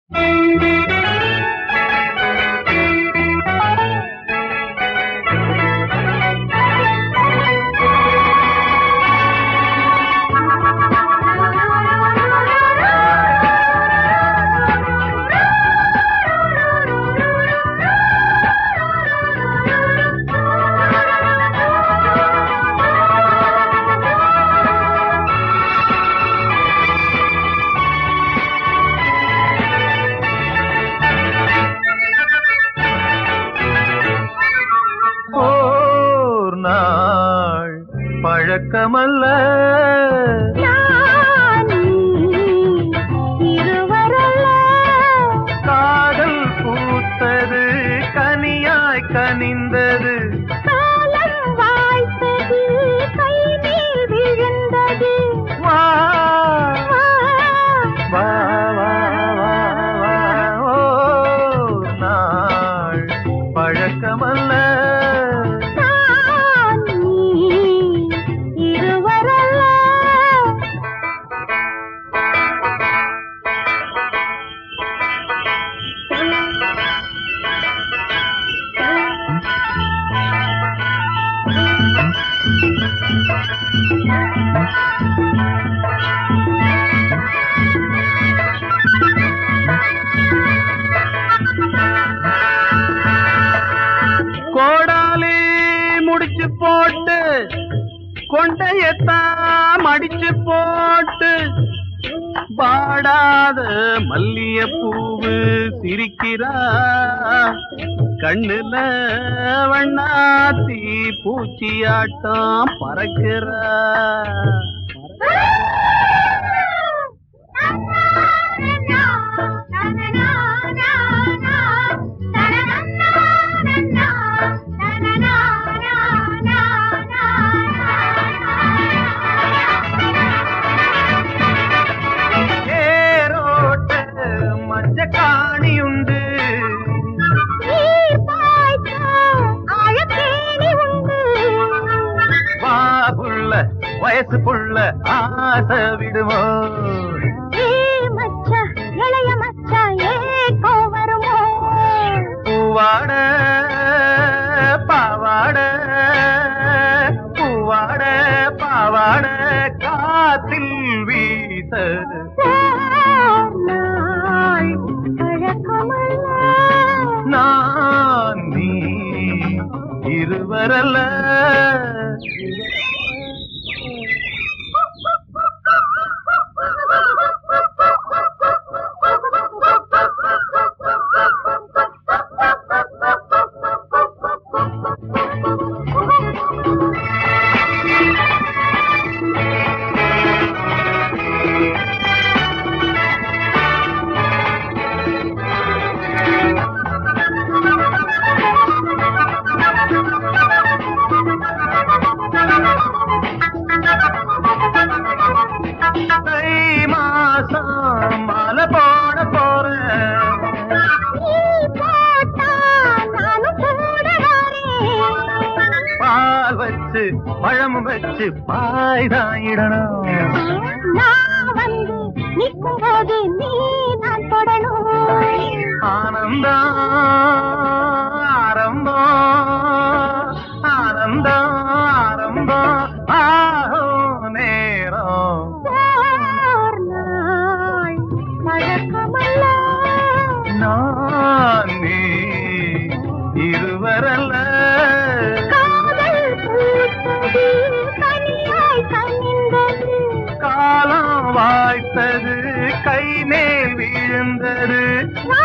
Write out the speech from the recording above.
ஓர் நாள் பழக்கமல்ல காதல் பூத்தது கனியாய் கனிந்தது வா வா வா வா வா ஓர் நாள் பழக்கமல்ல கோடாலி முடிச்சு போட்டு கொண்டையத்தான் மடிச்சு போட்டு பாடாத மல்லிய பூவு சிரிக்கிறா கண்ணுல வண்ணாத்தி பூச்சியாட்டம் பறக்கிறா ஏரோட்ட மஞ்ச காணியுண்டு வா புள்ள வயசு புள்ள ஆசை விடுவோம் இளைய மச்சா ஏக்கோ வருமோ பூவாட பாவாட பூவாட பாவாட காத்தில் வீச நாள் பழக்கமல்ல நான் நீ இருவரல்ல தை மாசம் மாலை போட போறேன் நீ போட்டா நானும் கூட வரேன். பால் வச்சு பழம் வச்சு பாய்தாயிடணும் நான் வந்து நிற்கும் போது நீ நான் தொடணும் ஆனந்தம் ஆரம்பம் ஆனந்தம் ஆரம்பம் ஆகும் நேரம் ஓர் நாள் பழக்கமல்ல நான் நீ இருவரல்ல காதல் பூத்தது தனியாய் கனிந்தது காலம் வாய்த்தது கை மேல் விழுந்தது வா